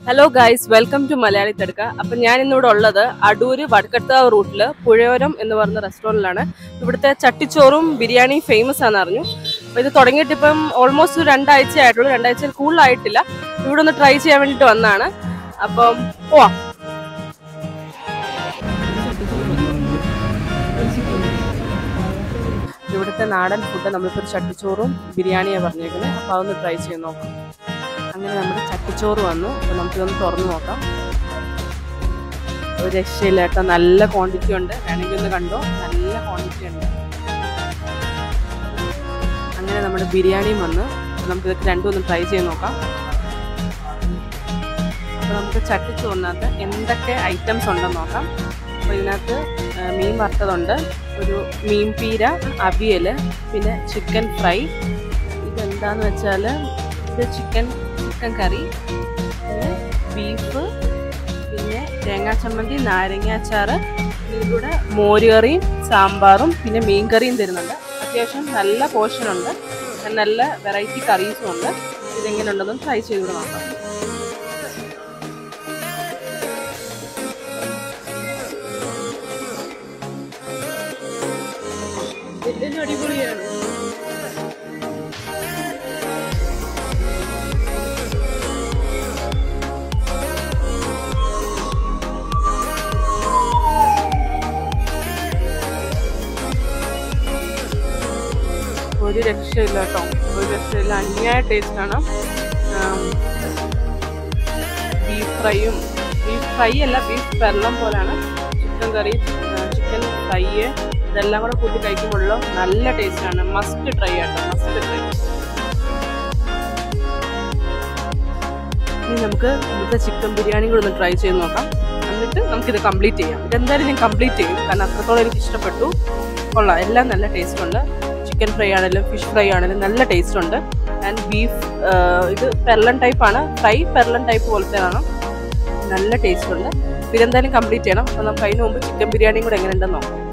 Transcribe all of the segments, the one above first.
hello guys welcome to Malayali തടുക്ക അപ്പം ഞാൻ ഇന്നിവിടെ ഉള്ളത് അടൂര് വടക്കത്താവ് റൂട്ടിൽ പുഴയോരം എന്ന് പറയുന്ന റെസ്റ്റോറൻറ്റിലാണ് ഇവിടുത്തെ ചട്ടിച്ചോറും ബിരിയാണി ഫേമസ് ആണെന്ന് അറിഞ്ഞു അപ്പോൾ ഇത് തുടങ്ങിയിട്ട് ഇപ്പം ഓൾമോസ്റ്റ് രണ്ടാഴ്ച ആയിട്ടുള്ളൂ രണ്ടാഴ്ചയിൽ കൂടുതലായിട്ടില്ല ഇവിടെ ഒന്ന് ട്രൈ ചെയ്യാൻ വേണ്ടിയിട്ട് വന്നതാണ് അപ്പം പോവാം ഇവിടുത്തെ നാടൻ ഫുഡ് നമ്മളിപ്പോൾ ഒരു ചട്ടിച്ചോറും ബിരിയാണിയാണ് പറഞ്ഞേക്കുന്നത് അപ്പോൾ അതൊന്ന് ട്രൈ ചെയ്ത് നോക്കാം അങ്ങനെ നമ്മുടെ ചട്ടിച്ചോറ് വന്നു അപ്പോൾ നമുക്കിതൊന്ന് തുറന്ന് നോക്കാം ഒരു രക്ഷയില്ല കേട്ടോ നല്ല ക്വാണ്ടിറ്റി ഉണ്ട് വേണമെങ്കിൽ ഒന്ന് കണ്ടോ നല്ല ക്വാണ്ടിറ്റി ഉണ്ട് അങ്ങനെ നമ്മുടെ ബിരിയാണിയും വന്ന് അപ്പോൾ നമുക്കിതൊക്കെ രണ്ടും ഒന്ന് ട്രൈ ചെയ്ത് നോക്കാം അപ്പോൾ നമുക്ക് ചട്ടിച്ചോറിനകത്ത് എന്തൊക്കെ ഐറ്റംസ് ഉണ്ടെന്ന് നോക്കാം അപ്പോൾ ഇതിനകത്ത് ആ, മീൻ വറുത്തതുണ്ട് ഒരു മീൻ പീര അവിയൽ പിന്നെ ചിക്കൻ ഫ്രൈ ഇതെന്താന്ന് വെച്ചാൽ ഇത് ചിക്കൻ ചിക്കൻ കറി പിന്നെ ബീഫ് പിന്നെ തേങ്ങാ ചമ്മന്തി നാരങ്ങ അച്ചാറ് ഇതിലൂടെ മോരുകറിയും സാമ്പാറും പിന്നെ മീൻ കറിയും തരുന്നുണ്ട് അത്യാവശ്യം നല്ല പോർഷൻ ഉണ്ട് നല്ല വെറൈറ്റി കറീസും ഉണ്ട് ഇതെങ്ങനെ ഉണ്ടെന്ന് ട്രൈ ചെയ്തുകൂടെ നോക്കാം ഇതിലും അടിപൊളിയാണ് ഒരു രക്ഷയില്ല കേട്ടോ ഒരു രക്ഷയില്ല അന്യായ ടേസ്റ്റാണ് ബീഫ് ഫ്രൈയും ബീഫ് ഫ്രൈ അല്ല ബീഫ് വെള്ളം പോലാണ് ചിക്കൻ കറി ചിക്കൻ ഫ്രൈ ഇതെല്ലാം കൂടെ കൂട്ടി കഴിക്കുമ്പോഴുള്ള നല്ല ടേസ്റ്റാണ് മസ്റ്റ് ട്രൈ ആട്ടോ മസ്റ്റ് ട്രൈ ഇനി നമുക്ക് ഇന്നത്തെ ചിക്കൻ ബിരിയാണി കൂടെ ഒന്ന് ട്രൈ ചെയ്ത് നോക്കാം എന്നിട്ട് നമുക്കിത് കംപ്ലീറ്റ് ചെയ്യാം ഇതെന്തായാലും ഞാൻ കംപ്ലീറ്റ് ചെയ്യും കാരണം അത്രത്തോളം എനിക്ക് ഇഷ്ടപ്പെട്ടു കൊള്ളാം എല്ലാം നല്ല ടേസ്റ്റ് ഉണ്ട് ചിക്കൻ ഫ്രൈ ആണെങ്കിലും ഫിഷ് ഫ്രൈ ആണെങ്കിലും നല്ല ടേസ്റ്റ് ഉണ്ട് ആൻഡ് ബീഫ് ഇത് പെർലൻ ടൈപ്പ് ആണ് ഫ്രൈ പെർലൻ ടൈപ്പ് പോലത്തേതാണ് നല്ല ടേസ്റ്റ് ഉണ്ട് അപ്പോൾ ഇതെന്തായാലും കംപ്ലീറ്റ് ചെയ്യണം അപ്പോൾ നമുക്ക് അതിന് മുമ്പ് ചിക്കൻ ബിരിയാണിയും കൂടെ എങ്ങനെ ഉണ്ടെന്ന് നോക്കാം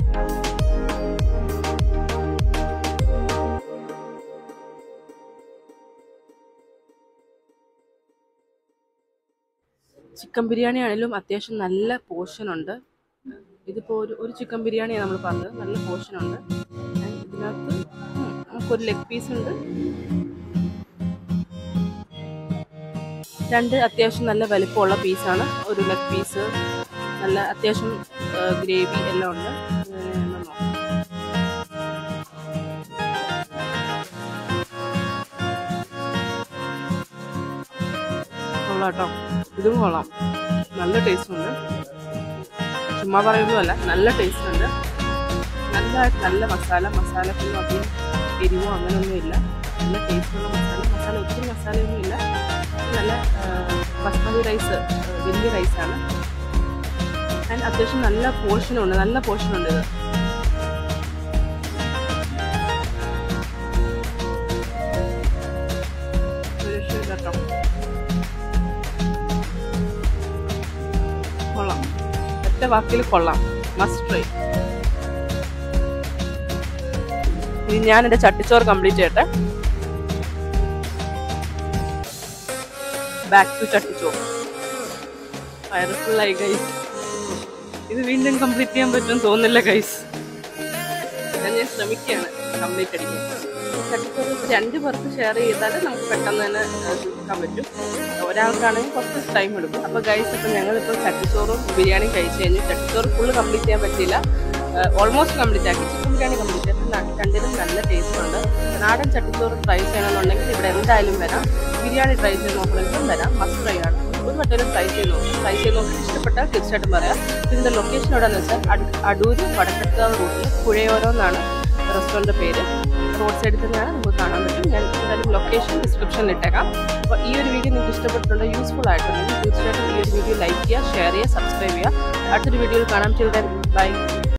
ചിക്കൻ ബിരിയാണി ആണെങ്കിലും അത്യാവശ്യം നല്ല പോർഷൻ ഉണ്ട് ഇതിപ്പോൾ ഒരു ഒരു ചിക്കൻ ബിരിയാണിയാണ് നമ്മൾ പറഞ്ഞത് നല്ല പോർഷൻ ഉണ്ട് And ഇതിനകത്ത് ഉം, നമുക്കൊരു ലെഗ് പീസ് ഉണ്ട് രണ്ട് അത്യാവശ്യം നല്ല വലിപ്പമുള്ള പീസാണ് ഒരു ലെഗ് പീസ് നല്ല അത്യാവശ്യം ഗ്രേവി എല്ലാം ഉണ്ട് ഇങ്ങനെ നോക്കാം കൊള്ളാം കേട്ടോ ഇതും കൊള്ളാം നല്ല ടേസ്റ്റ് ഉണ്ട് ചുമ്മാ പറയുന്നതല്ല നല്ല ടേസ്റ്റ് ഉണ്ട് നല്ല നല്ല മസാല മസാലക്കൊന്നും അധികം എരിവോ അങ്ങനെയൊന്നും ഇല്ല നല്ല ടേസ്റ്റുള്ള മസാല മസാല ഒത്തിരി മസാലയൊന്നും ഇല്ല നല്ല ആ, ബസ്മതി റൈസ് വലിയ റൈസാണ് ആൻഡ് അത്യാവശ്യം നല്ല പോർഷനുണ്ട് നല്ല പോർഷനുണ്ട് ഇത് ഒരു രക്ഷയില്ല കേട്ടോ കൊള്ളാം ഒറ്റ വാക്കിൽ കൊള്ളാം മസ്റ്റ് ട്രൈ ഇനി ഞാൻ എൻ്റെ ചട്ടിച്ചോറ് കംപ്ലീറ്റ് ചെയ്യട്ടെ ബാക്ക് ടു ചട്ടിച്ചോറ് വയറ് ഫുള്ളായി ഗൈസ് ഇത് വീണ്ടും കംപ്ലീറ്റ് ചെയ്യാൻ പറ്റുമെന്ന് തോന്നുന്നില്ല ഗൈസ് ഞാൻ ഞാൻ ശ്രമിക്കുകയാണ് കംപ്ലീറ്റ് അടിക്കാൻ ചട്ടിച്ചോറ് രണ്ട് പേർക്ക് ഷെയർ ചെയ്താൽ നമുക്ക് പെട്ടെന്ന് തന്നെ ആ, തീർക്കാൻ പറ്റും ഒരാൾക്കാണെങ്കിൽ കുറച്ച് ടൈം എടുക്കും അപ്പോൾ ഗൈസ് ഇപ്പം ഞങ്ങളിപ്പോൾ ചട്ടിച്ചോറും ബിരിയാണിയും കഴിച്ച് കഴിഞ്ഞു ചട്ടിച്ചോറ് ഫുള്ള് കംപ്ലീറ്റ് ചെയ്യാൻ പറ്റിയില്ല ഓൾമോസ്റ്റ് കംപ്ലീറ്റ് ആക്കി ചിക്കൻ ബിരിയാണി കംപ്ലീറ്റ് ആക്കി ന- രണ്ടിനും നല്ല ടേസ്റ്റ് ഉണ്ട് നാടൻ ചട്ടിച്ചോറ് ട്രൈ ചെയ്യണമെന്നുണ്ടെങ്കിൽ ഇവിടെ എന്തായാലും വരാം ബിരിയാണി ട്രൈ ചെയ്ത് നോക്കണമെങ്കിലും വരാം മസ്റ്റ് ട്രൈ ആണ് ഒരു വട്ടം ട്രൈ ചെയ്ത് നോക്കും ട്രൈ ചെയ്ത് നോക്കിയിട്ട് ഇഷ്ടപ്പെട്ടാൽ തീർച്ചയായിട്ടും പറയാം ഇതിൻ്റെ ലൊക്കേഷൻ എവിടെയെന്ന് വെച്ചാൽ അട്- അടൂര് വടക്കത്താവ് റൂട്ടിൽ പുഴയോരം എന്നാണ് റെസ്റ്റോറൻറ്റ് പേര് റോഡ് സൈഡിൽ തന്നെയാണ് നമുക്ക് കാണാൻ പറ്റും ഞാൻ എന്തായാലും ലൊക്കേഷൻ ഡിസ്ക്രിപ്ഷനിൽ ഇട്ടേക്കാം അപ്പോൾ ഈ ഒരു വീഡിയോ നിങ്ങൾക്ക് ഇഷ്ടപ്പെട്ടിട്ടുണ്ടെങ്കിൽ യൂസ്ഫുൾ ആയിട്ടുണ്ടെങ്കിൽ തീർച്ചയായിട്ടും ഈ ഒരു വീഡിയോ ലൈക്ക് ചെയ്യുക ഷെയർ ചെയ്യുക സബ്സ്ക്രൈബ് ചെയ്യുക അടുത്തൊരു വീഡിയോയിൽ കാണാം ചിൽഡ്രൻ ബൈ